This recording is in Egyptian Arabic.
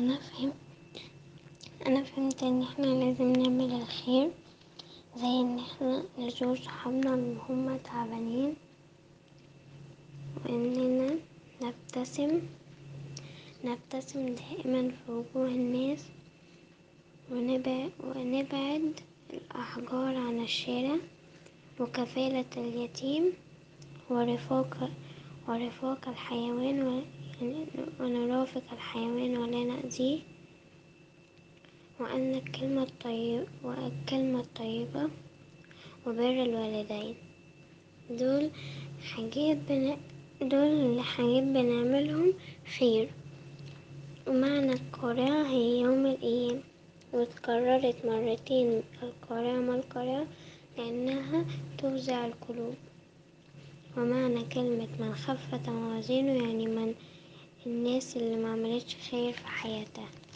أنا فهمت أنا فهمت إن احنا لازم نعمل الخير زي إن احنا نزور صحابنا اللي هما تعبانين وإننا نبتسم نبتسم دائما في وجوه الناس ونبعد, ونبعد الأحجار عن الشارع وكفالة اليتيم ورفاق ورفاق الحيوان و- ونرافق الحيوان ولا نأذيه وأن الكلمة الطيبة والكلمة الطيبة وبر الوالدين دول حاجات بن... دول حاجات بنعملهم خير ومعنى القارعة هي يوم القيامة واتكررت مرتين القارعة ما القارعة لأنها توزع القلوب ومعنى كلمة من خفت موازينه يعني من الناس اللي معملتش خير في حياتها